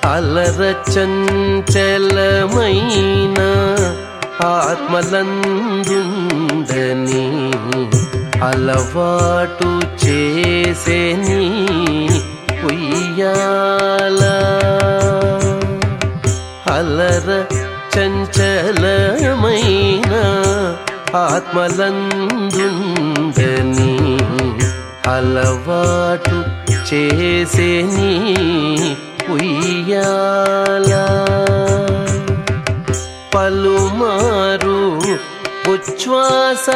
అలర చంచలమైన ఆత్మలందుండని అలవాటు చేసేని ఉయ్యాల అలర చంచలమైన ఆత్మలందుండని అలవాటు చేసేని ఉయ్యాల పలుమారు ఉచ్ఛ్వాస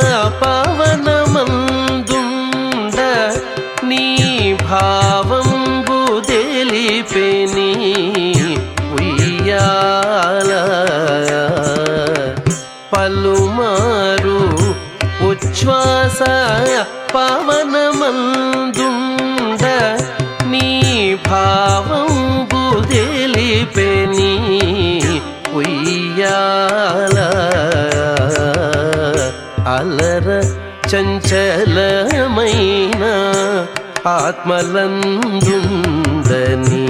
పవనమందుండ నీ భావంబు తెలిపెని ఉయ్యాల పలుమారు ఉచ్ఛ్వాస పవనమందుండ నీ భావంబు తెలిపెని ఉయ్యాల అలర చంచలమైన ఆత్మలందుందని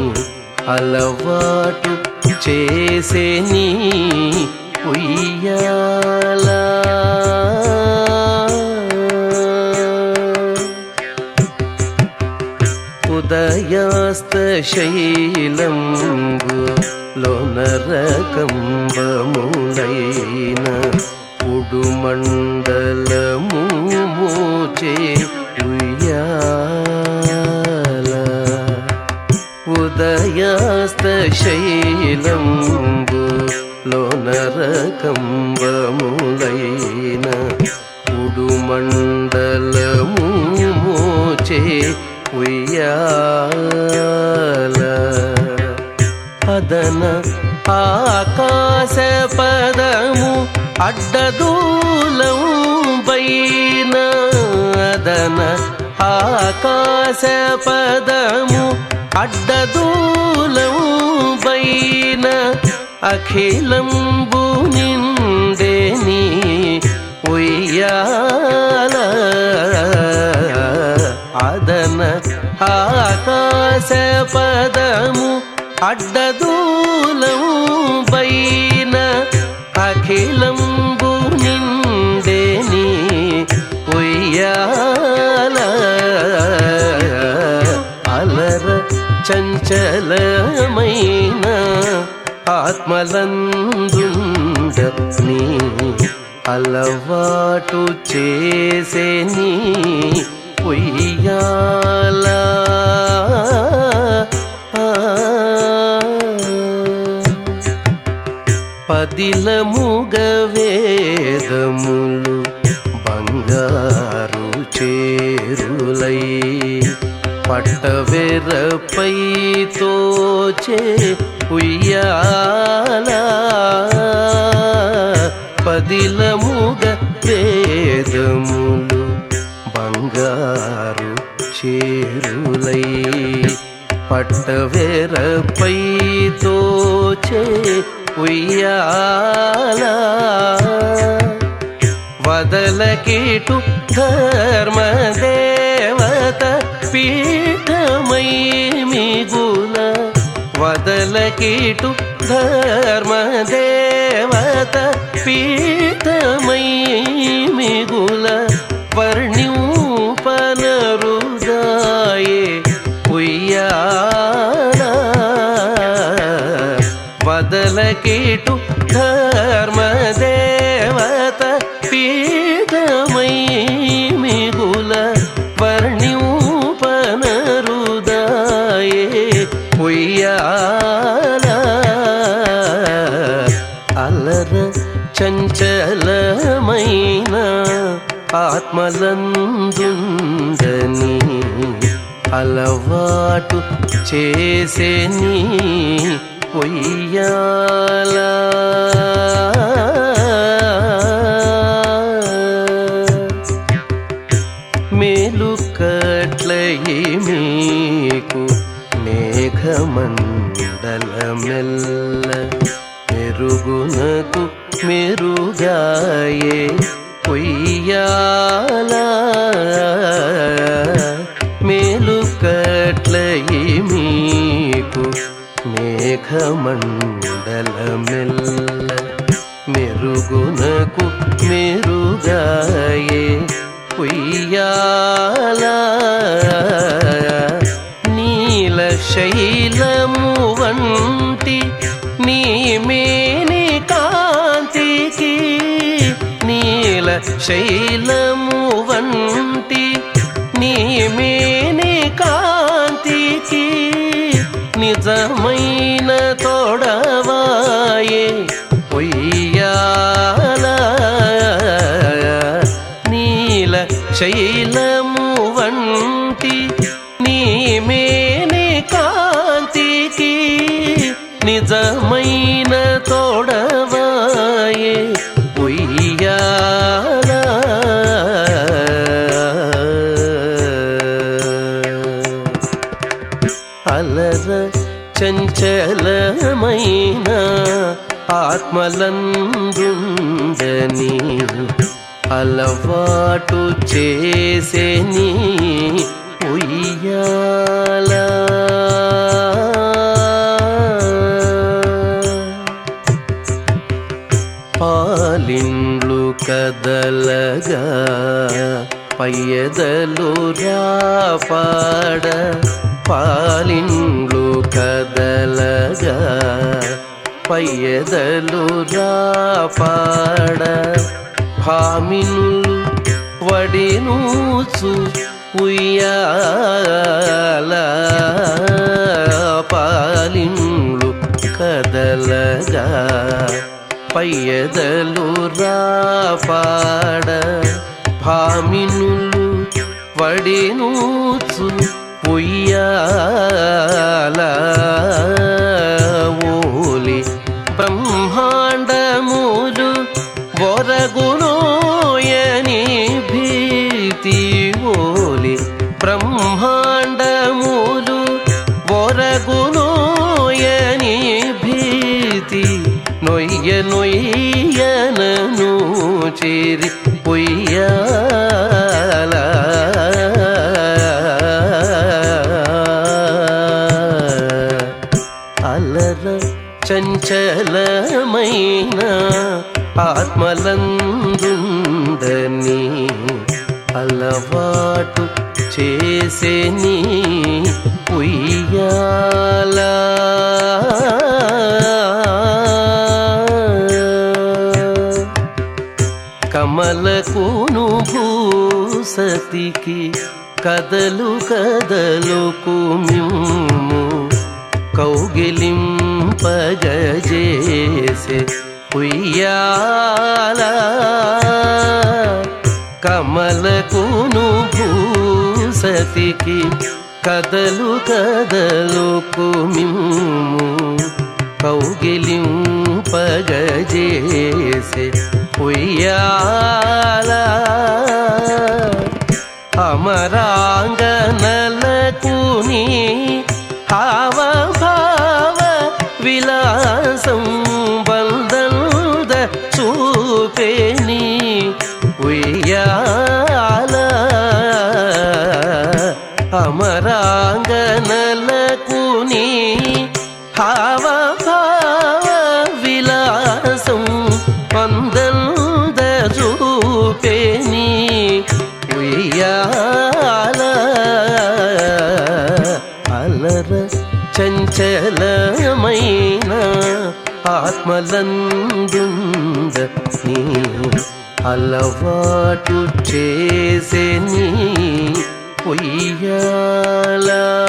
అలవాటు చేసేని ఉయ్యాల ఉదయాస్త శైలంబు లోనరకంబములైన ఉడుమండలము మోచే ఉయ్యాల ఉదయాస్త శైలంబు లోనరకంబములైన ఉడుమండలము మోచే ఉయ్యాల అదన ఆకాశ పదము అడ్డదూలం పైన అదన ఆకాశ పదము అడ్డదూలం పైన అఖిలంబు నిండేని ఉయ్యాల అదన ఆకాశ పదము అడ్డదూలం పైన అఖిలంబు నిండేని ఉయ్యాల అలర చంచలమైన ఆత్మలందుండ నీ అలవాటు చేసేని ఉయ్యాల పదిలముగ వేదములు బంగారు చేరులై పట్టవెరపై తోచే ఉయ్యాల పదిలముగ వేదములు బంగారు చేరులై పట్టవెరపై తోచే ఉయ్యాల వదలకిటు ధర్మదేవత పీఠమై మిగుల వదలకిటు ధర్మదేవత పీఠమై మిగుల వర్ణ్యూపనరుదాయే ఉయ్యాల వదలకిటు ధర్మదేవత పీఠమై మిగుల వర్ణ్యూపనరుదాయే ఉయ్యాల అలర చంచలమైన ఆత్మలందుండని అలవాటు చేసేని పొయ్యాల మేలు కట్లయి మీకు మేఘమండలమెల్ల మెరుగునకు మెరుగాయే పొయ్యాల మేలు కట్లయి మీకు మేఘమండలమెల్ల మెరుగునకు మెరుగాయే ఉయ్యాల నీల శైలము వంటి నీ మేని కాంతికి నీల శైలము వంటి నీ మేని కాంతికి నిజమైన తోడవాయే పొయ్యాల నీల శైలము వంటి నీ మేని కాంతికి నిజమైన తోడవాయే ఉయ్యాల అలర చంచలమైన ఆత్మలందుందని అలవాటు చేసే నీ ఉయ్యాల పాలిండ్లు కదలగా పయ్యదలు రాపాడ పాలిండ్లు కదలగా పయ్యదలు రాపాడ భామినులు వడినూచు ఉయ్యాల పాలిండ్లు కదలగా పయ్యదలు రాపాడ భామినులు వడినూచు ఉయ్యాల ఓలి బ్రహ్మాండములు బొరగునోయని భీతి ఓలి బ్రహ్మాండములు బొరగునోయని భీతి నొయ్య నొయ్యనను చేరి పొయ్యాల అలర చంచలమైన ఆత్మలందుందని అలవాటు చేసే నీ ఉయ్యాల కమలకును భూసతికి కదలు కదలుకు మిమ్ము కౌగిలింపగజేసే ఉయ్యాల కమలకును భూసతికి కదలు కదలుకు మిమ్ము కౌగిలింపగజేసే ఉయ్యాల అమరాంగనలకు నీ హావభావ విలాసం బల్దల్ద చూపేని ఉయ్యాల అమరాంగనలకు నీ హావభావ విలాసం పందల్ద చూపేని ఉయ్యాల అలర చంచలమైన ఆత్మలందుంద నీ అలవాటు చేసే నీ పొయ్యాల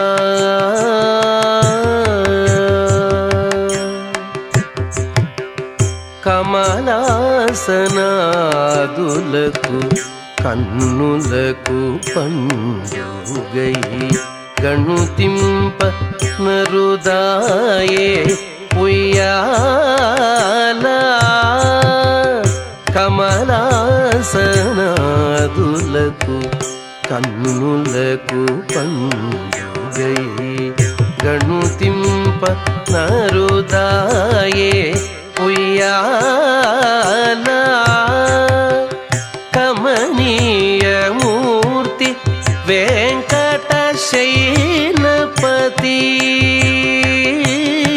కమలాసనాదులకు కన్నులకు పండుగై గణుతింప నరుదాయే ఉయ్యాల కమలాసనాదులకు కన్నులకు పండుగై గణుతింప నరుదాయే ఉయ్యాల కమనీయమూర్తి వెంకట శైలపతి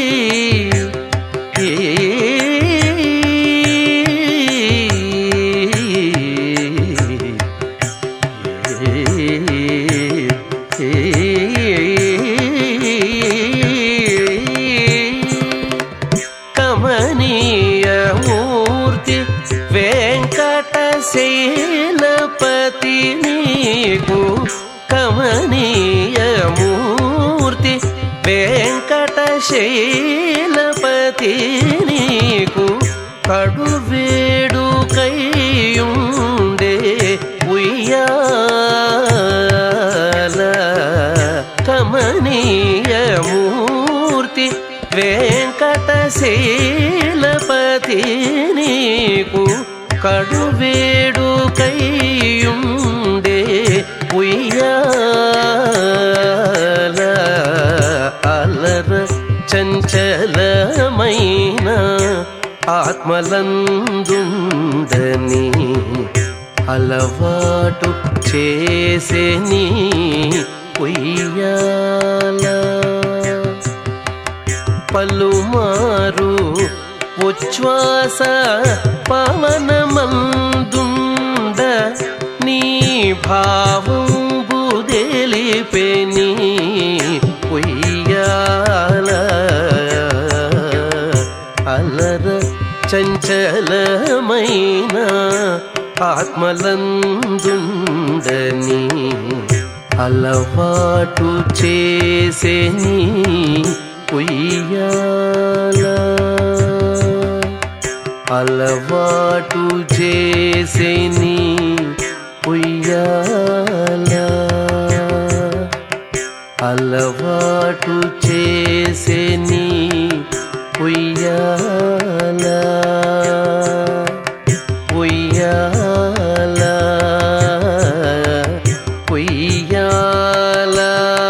శైలపతి నీకు కడు వేడుకైయుండే ఉయ్యాల కమనీయమూర్తి వెంకటశైలపతి నీకు కడు వేడుకైయుండే ఉయ్యాల అలర చంచలమైన ఆత్మలందుండని అలవాటు చేసే నీ ఉయ్యాల పలుమారు ఉచ్ఛ్వాస పవనమందుండ నీ భావం బుదెలిపెని ఉయ్యాల అలర చంచలమైన ఆత్మలందుండని అలవాటు చేసే నీ ఉయ్యాల అలవాటు చేసే నీ ఉయ్యాల అలవాటు చేసే నీ ఉయ్యాల ఉయ్యాల ఉయ్యాల